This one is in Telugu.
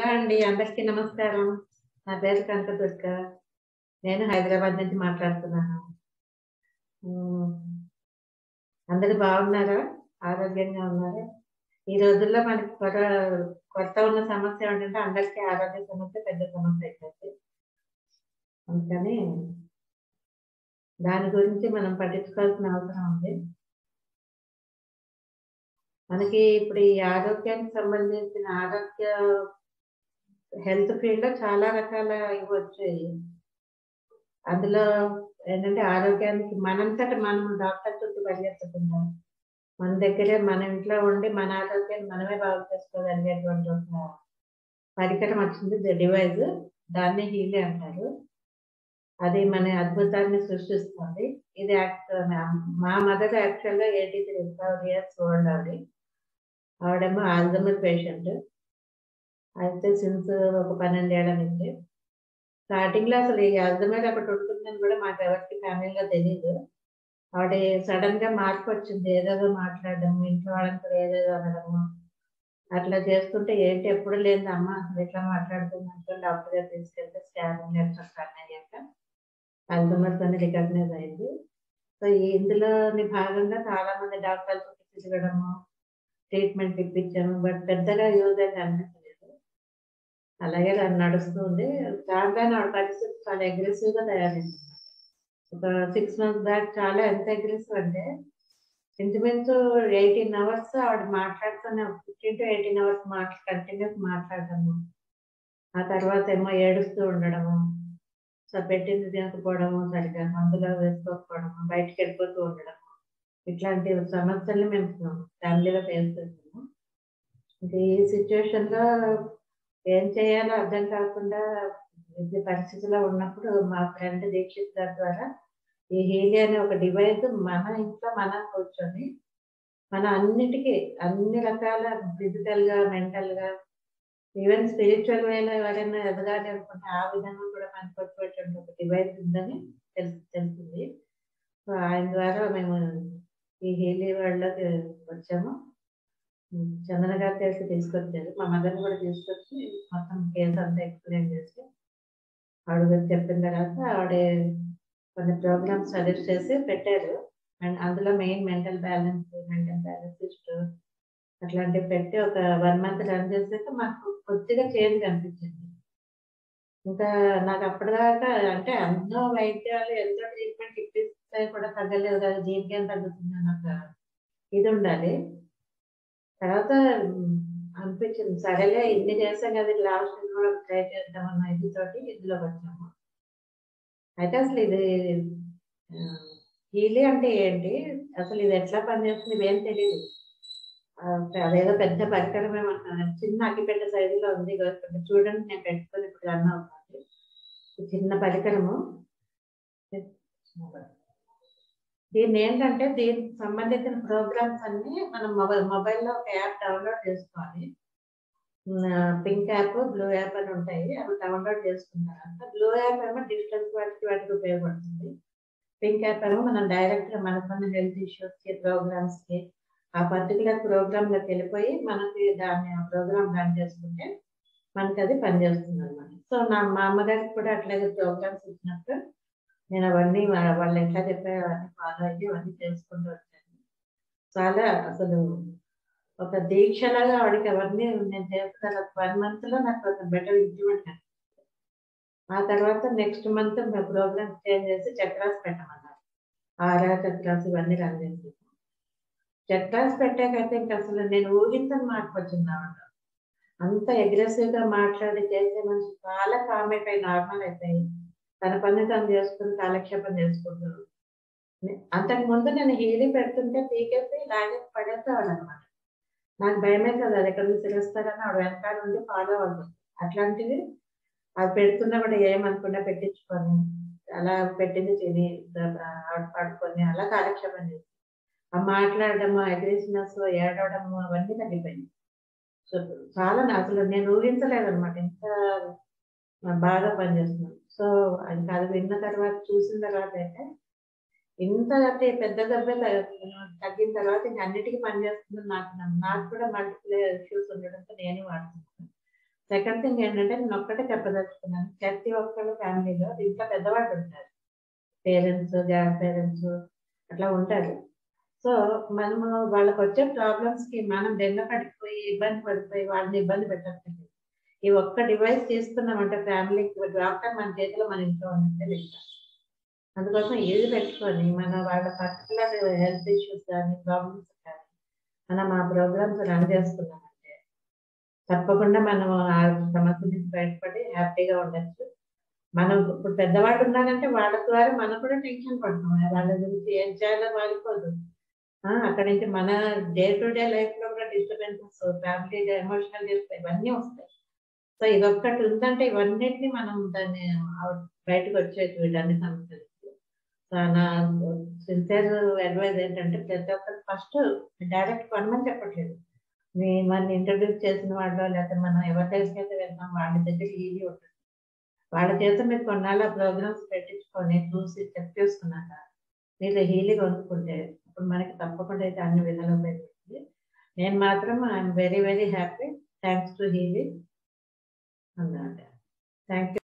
హలో అండి అందరికీ నమస్కారం నా పేరు కనకదుర్గ నేను హైదరాబాద్ నుంచి మాట్లాడుతున్నాను ఉమ్, అందరు బాగున్నారా ఆరోగ్యంగా ఉన్నారా ఈ రోజుల్లో మనకి కొత్త కొత్త ఉన్న సమస్య ఏంటంటే అందరికీ ఆరోగ్య సమస్య పెద్ద సమస్య అయిపోయింది అందుకని దాని గురించి మనం పట్టించుకోవాల్సిన అవసరం ఉంది మనకి ఇప్పుడు ఈ ఆరోగ్యానికి సంబంధించిన ఆరోగ్య హెల్త్ ఫీల్డ్ లో చాలా రకాల ఇవి వచ్చాయి అందులో ఏంటంటే ఆరోగ్యానికి మనంతట మనం డాక్టర్ చుట్టూ పరిగెత్తకుండా మన దగ్గరే మన ఇంట్లో ఉండి మన ఆరోగ్యాన్ని మనమే బాగు చేసుకోగలిగేటువంటి ఒక పరికరం వచ్చింది డివైజ్ దాన్ని హీలీ అంటారు అది మన అద్భుతాన్ని సృష్టిస్తుంది ఇది యాక్ట్ మా మదర్ యాక్చువల్ గా ఎయిటీ త్రీ ఇయర్స్ ఓల్డ్ ఆవిడ ఆవిడేమో ఆల్జమర్ పేషెంట్ అయితే సిన్స్ ఒక పన్నెండేళ్ల నుంచి స్టార్టింగ్ లో అసలు ఈ అల్జమర్ ఒకటి ఉంటుందని కూడా మాకు ఎవరికి ఫ్యామిలీలో తెలియదు ఆవిడ సడన్ గా మార్పు వచ్చింది ఏదేదో మాట్లాడడం ఇంట్లో వాళ్ళని కూడా ఏదేదో అనడము అట్లా చేస్తుంటే ఏంటి ఎప్పుడు లేదు అమ్మ అసలు ఎట్లా మాట్లాడుతుంది అంటే డాక్టర్ గారు తీసుకెళ్తే స్కానింగ్ స్కాన్ అయ్యాక అల్జమర్స్ అని రికగ్నైజ్ అయింది సో ఇందులోని భాగంగా చాలా మంది డాక్టర్లు తిరగడము ట్రీట్మెంట్ ఇప్పించాము బట్ పెద్దగా యూజ్ అయితే అనిపించలేదు అలాగే అది నడుస్తుంది దాంట్లోనే ఆవిడ పరిస్థితి చాలా అగ్రెసివ్ గా తయారైంది ఒక సిక్స్ మంత్స్ బ్యాక్ చాలా ఎంత అగ్రెసివ్ అంటే ఇంచుమించు ఎయిటీన్ అవర్స్ ఆవిడ మాట్లాడుతూనే ఫిఫ్టీన్ టు ఎయిటీన్ అవర్స్ మాట్లా కంటిన్యూస్ మాట్లాడటము ఆ తర్వాత ఏమో ఏడుస్తూ ఉండడము సో పెట్టింది తినకపోవడము సరిగా మందులో వేసుకోకపోవడము బయటకు వెళ్ళిపోతూ ఉండడము ఇట్లాంటి సమస్యల్ని మేము ఫ్యామిలీలో ఫేస్ చేస్తాము ఇంకా ఈ సిచ్యువేషన్ లో ఏం చేయాలో అర్థం కాకుండా ఇది పరిస్థితిలో ఉన్నప్పుడు మా ఫ్రెండ్ దీక్షిత్ గారి ద్వారా ఈ హీలి అనే ఒక డివైస్ మన ఇంట్లో మనం కూర్చొని మన అన్నిటికీ అన్ని రకాల ఫిజికల్ గా మెంటల్ గా ఈవెన్ స్పిరిచువల్ వేలో ఎవరైనా ఎదగాలి అనుకుంటే ఆ విధంగా కూడా మనకు వచ్చేటువంటి ఒక డివైస్ ఉందని తెలుసు తెలిసింది సో ఆయన ద్వారా మేము ఈ హీలీ వాళ్ళకి వచ్చాము చందన గారి దగ్గరికి తీసుకొచ్చారు మా మదర్ని కూడా తీసుకొచ్చి మొత్తం కేసు అంతా ఎక్స్ప్లెయిన్ చేసి ఆవిడ గురించి చెప్పిన తర్వాత ఆవిడ కొన్ని ప్రోగ్రామ్స్ సజెస్ట్ చేసి పెట్టారు అండ్ అందులో main mental balance mental balance అట్లాంటివి పెట్టి ఒక వన్ మంత్ రన్ చేసాక మాకు కొద్దిగా చేంజ్ కనిపించింది ఇంకా నాకు అప్పటిదాకా అంటే ఎన్నో వైద్యాలు ఎంతో ట్రీట్మెంట్ ఇప్పిస్తే కూడా తగ్గలేదు కదా దీనికి ఏం తగ్గుతుంది అని ఒక ఇది ఉండాలి తర్వాత అనిపించింది సరేలే ఇన్ని చేసాం కదా లాస్ట్ కూడా ట్రై చేద్దాం అన్న ఇది తోటి ఇందులోకి వచ్చాము అయితే అసలు ఇది హీలీ అంటే ఏంటి అసలు ఇది ఎట్లా పనిచేస్తుంది ఇవేం తెలియదు అదేదో పెద్ద పరికరం ఏమంటున్నాను చిన్న అగ్గిపెట్ట సైజులో ఉంది చూడండి నేను పెట్టుకొని ఇప్పుడు రన్ అవుతుంది చిన్న పరికరము దీన్ని ఏంటంటే దీనికి సంబంధించిన ప్రోగ్రామ్స్ అన్ని మనం మొబైల్ మొబైల్లో ఒక యాప్ డౌన్లోడ్ చేసుకోవాలి పింక్ యాప్ బ్లూ యాప్ అని ఉంటాయి అవి డౌన్లోడ్ చేసుకుంటారు బ్లూ యాప్ ఏమో డిస్టెన్స్ వాటికి వాటికి ఉపయోగపడుతుంది పింక్ యాప్ ఏమో మనం డైరెక్ట్ గా మనకున్న హెల్త్ ఇష్యూస్ కి ప్రోగ్రామ్స్ కి ఆ పర్టికులర్ ప్రోగ్రామ్ లోకి వెళ్ళిపోయి మనకి దాన్ని ఆ ప్రోగ్రామ్ రన్ చేసుకుంటే మనకి అది పనిచేస్తుంది అనమాట సో నా మా అమ్మగారికి కూడా అట్లాగే ప్రోగ్రామ్స్ ఇచ్చినప్పుడు నేను అవన్నీ వాళ్ళు ఎట్లా చెప్పారో అవన్నీ ఫాలో అయ్యి అవన్నీ చేసుకుంటూ వచ్చాను చాలా అసలు ఒక దీక్షలాగా ఆవిడకి అవన్నీ నేను చేస్తున్న వన్ మంత్ లో నాకు ఒక బెటర్ ఇంప్రూవ్మెంట్ అనిపించింది ఆ తర్వాత నెక్స్ట్ మంత్ మేము ప్రోగ్రామ్ చేంజ్ చేసి చక్రాస్ పెట్టమన్నారు ఆరా చక్రాస్ ఇవన్నీ రన్ చేసి చక్రాస్ పెట్టాకైతే ఇంకా అసలు నేను ఊహించని మార్పు వచ్చింది ఆవిడ అంత అగ్రెసివ్ గా మాట్లాడి చేసే మనిషి చాలా కామెంట్ అయి నార్మల్ అయిపోయి తన పని తను చేసుకుని కాలక్షేపం చేసుకుంటారు అంతకు ముందు నేను హీలీ పెడుతుంటే పీకేసి లాగే పడేస్తాడు అనమాట నాకు భయమే కదా అది ఎక్కడ నుంచి తెలుస్తారని ఆవిడ వెనకాల నుండి ఫాలో అవ్వదు అట్లాంటివి అది పెడుతున్నా కూడా ఏమనుకున్నా పెట్టించుకొని అలా పెట్టింది తిని పడుకొని అలా కాలక్షేపం చేసి ఆ మాట్లాడడము అగ్రెసివ్నెస్ ఏడవడము అవన్నీ తగ్గిపోయింది సో చాలా అసలు నేను ఊహించలేదు అనమాట ఇంత బాగా పనిచేస్తున్నాను సో ఇంకా అది విన్న తర్వాత చూసిన తర్వాత అయితే ఇంత అంటే పెద్ద దెబ్బ తగ్గిన తర్వాత ఇంక అన్నిటికీ పనిచేస్తుంది నాకు నాకు కూడా మల్టిపుల్ ఇష్యూస్ ఉండడంతో నేను వాడుతున్నాను సెకండ్ థింగ్ ఏంటంటే నేను ఒక్కటే చెప్పదలుచుకున్నాను ప్రతి ఒక్కళ్ళు ఫ్యామిలీలో ఇంట్లో పెద్దవాళ్ళు ఉంటారు పేరెంట్స్ గ్రాండ్ పేరెంట్స్ అట్లా ఉంటారు సో మనము వాళ్ళకి వచ్చే ప్రాబ్లమ్స్ కి మనం బెంగ పడిపోయి ఇబ్బంది పడిపోయి వాళ్ళని ఇబ్బంది పెట్టట్లేదు ఈ ఒక్క డివైస్ తీసుకున్నామంటే ఫ్యామిలీకి డాక్టర్ మన చేతిలో మన ఇంట్లో ఉన్నట్టే లెక్క అందుకోసం ఏది పెట్టుకొని మన వాళ్ళ పర్టికులర్ హెల్త్ ఇష్యూస్ కానీ ప్రాబ్లమ్స్ కానీ మనం ఆ ప్రోగ్రామ్స్ రన్ చేసుకున్నామంటే తప్పకుండా మనం ఆ సమస్య నుంచి బయటపడి హ్యాపీగా ఉండొచ్చు మనం ఇప్పుడు పెద్దవాళ్ళు ఉన్నారంటే వాళ్ళ ద్వారా మనం కూడా టెన్షన్ పడుతున్నాం వాళ్ళ గురించి ఏం చేయాలో వాళ్ళకోదు అక్కడ నుంచి మన డే టు డే లైఫ్ లో కూడా డిస్టర్బెన్సెస్ ఫ్యామిలీ ఎమోషనల్ ఇవన్నీ వస్తాయి సో ఇదొక్కటి ఉందంటే ఇవన్నిటిని మనం దాన్ని బయటకు వచ్చేది వీటన్ని సమస్యలు సో నా సిన్సియర్ అడ్వైజ్ ఏంటంటే ప్రతి ఒక్కరు ఫస్ట్ డైరెక్ట్ కొనమని చెప్పట్లేదు మీ మన ఇంట్రడ్యూస్ చేసిన వాళ్ళు లేకపోతే మనం ఎవరి దగ్గరికి అయితే వెళ్తాం వాళ్ళ దగ్గర ఈజీ ఉంటుంది వాళ్ళ చేత మీరు కొన్నాళ్ళ ప్రోగ్రామ్స్ పెట్టించుకొని చూసి చెక్ చేసుకున్నాక మీరు హీలింగ్ వండుకుంటే అప్పుడు మనకి తప్పకుండా అయితే అన్ని విధాలు ఉపయోగపడుతుంది నేను మాత్రం I'm very very happy thanks to healing అన్నమాట థ్యాంక్ యూ